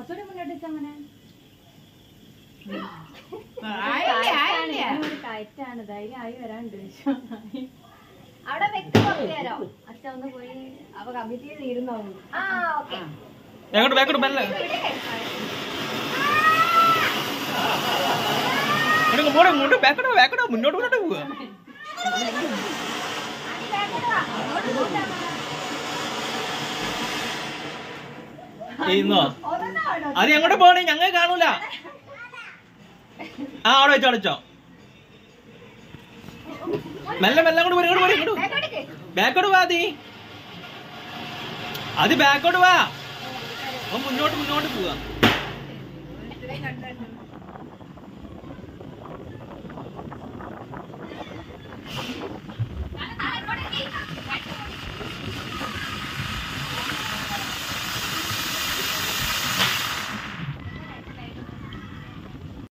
കുറച്ചുകൂടി മുന്നോട്ട് വെച്ചാ അങ്ങനെ ആയില്ല ആയില്ല ഒരു കയറ്റാണ് ധൈര്യം ആയി വരാണ്ട് അവിടെ വ്യക്തി കുറച്ച് നേരം അച്ഛൻ ഒന്ന് പോയി അപ്പൊ കമ്മിറ്റിയിൽ ഇരുന്നോ ആ ഓക്കെ എങ്ങോട്ട് ബാക്കോട്ട് മെല്ലെ ഇങ്ങോട്ട് പോടെ ഇങ്ങോട്ട് ബാക്കോട്ടോ ബാക്കോട്ടോ മുന്നോട്ട് മുന്നോട്ട് പോവുക ചെയ്യുന്നോ അത് എങ്ങോട്ട് പോണേ ഞങ്ങൾ കാണൂല ആ അവിടെ വെച്ചോ അവിടെ വെച്ചോ മെല്ലെ മെല്ലെ അങ്ങോട്ട് പോരെ, ഇങ്ങോട്ട് പോരെ, ഇങ്ങോട്ട് ബാക്കോട്ട് വാ അതി അത് ബാക്കോട്ട് വാ അവൻ മുന്നോട്ട് മുന്നോട്ട് പോവാ